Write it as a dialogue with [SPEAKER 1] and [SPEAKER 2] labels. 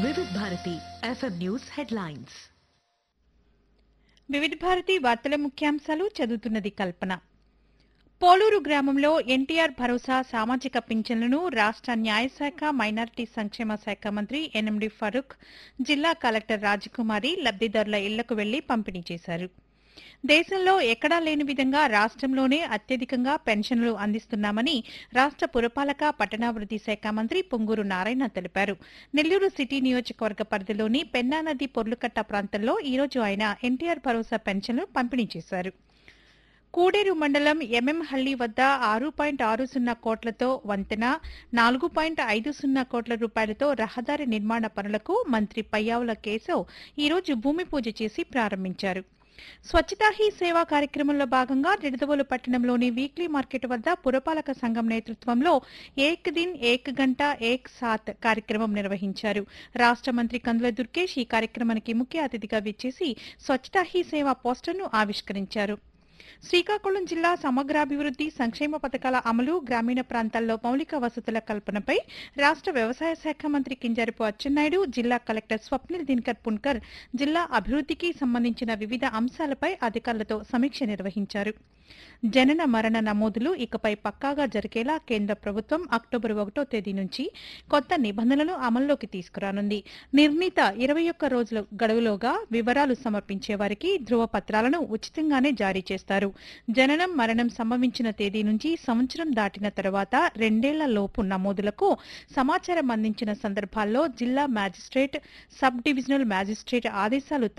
[SPEAKER 1] వివిధ Bharati FM news headlines
[SPEAKER 2] వివిధ భారతి వార్తల ముఖ్యాంశాలు చదువుతున్నది కల్పన పోలూరు గ్రామంలో ఎన్టీఆర్ భరోసా సామాజిక పింఛన్లను రాష్ట్ర న్యాయశాఖ మైనారిటీ సంక్షేమ శాఖ మంత్రి ఎన్ఎండి ఫరూక్ జిల్లా కలెక్టర్ రాజకుమారి లబ్దిదారుల ఇళ్లకు వెళ్లి పంపిణీ చేశారు దేశంలో ఎక్కడా లేని విధంగా రాష్ట్రంలోనే అత్యధికంగా పెన్షన్లు అందిస్తున్నామని రాష్ట్ర పురపాలక పట్టణాభివృద్ది శాఖ మంత్రి పొంగూరు నారాయణ తెలిపారు నెల్లూరు సిటీ నియోజకవర్గ పరిధిలోని పెన్నా నది పొర్లుకట్ట ప్రాంతంలో ఈరోజు ఆయన ఎన్టీఆర్ భరోసా పెన్షన్లు పంపిణీ చేశారు కూడేరు మండలం ఎంఎంహళ్లి వద్ద ఆరు పాయింట్ ఆరు సున్నా కోట్లతో వంతెన నాలుగు పాయింట్ ఐదు సున్నా కోట్ల రూపాయలతో రహదారి నిర్మాణ పనులకు మంత్రి పయ్యావుల కేశవ్ ఈరోజు భూమి పూజ చేసి ప్రారంభించారు స్వచ్ఛతా హీ సేవా కార్యక్రమంలో భాగంగా నిడదవోలు పట్టణంలోని వీక్లీ మార్కెట్ వద్ద పురపాలక సంఘం నేతృత్వంలో ఏక్ దిన్ ఏక్ గంట ఏక్ సాత్ కార్యక్రమం నిర్వహించారు రాష్ట్ర మంత్రి కందుల దుర్గేష్ ఈ కార్యక్రమానికి ముఖ్య అతిథిగా విచ్చేసి స్వచ్ఛతా హీ సేవా పోస్టర్ను ఆవిష్కరించారు శ్రీకాకుళం జిల్లా సమగ్రాభివృద్ది సంక్షేమ పథకాల అమలు గ్రామీణ ప్రాంతాల్లో మౌలిక వసతుల కల్పనపై రాష్ట్ర వ్యవసాయ శాఖ మంత్రి కింజరపు అచ్చెన్నాయుడు జిల్లా కలెక్టర్ స్వప్నిల్ దినకర్ పున్కర్ జిల్లా అభివృద్దికి సంబంధించిన వివిధ అంశాలపై అధికారులతో సమీక్ష నిర్వహించారు జనన మరణ నమోదులు ఇకపై పక్కాగా జరిగేలా కేంద్ర ప్రభుత్వం అక్టోబర్ ఒకటో తేదీ నుంచి కొత్త నిబంధనలను అమల్లోకి తీసుకురానుంది నిర్ణీత ఇరవై ఒక్క రోజుల గడువులోగా వివరాలు సమర్పించే వారికి ధృవపత్రాలను ఉచితంగానే జారీ చేస్తారు జననం మరణం సంభవించిన తేదీ నుంచి సంవత్సరం దాటిన తర్వాత రెండేళ్ల లోపు నమోదులకు సమాచారం అందించిన సందర్భాల్లో జిల్లా మ్యాజిస్ట్రేట్ సబ్ డివిజనల్ మ్యాజిస్ట్రేట్ ఆదేశాలు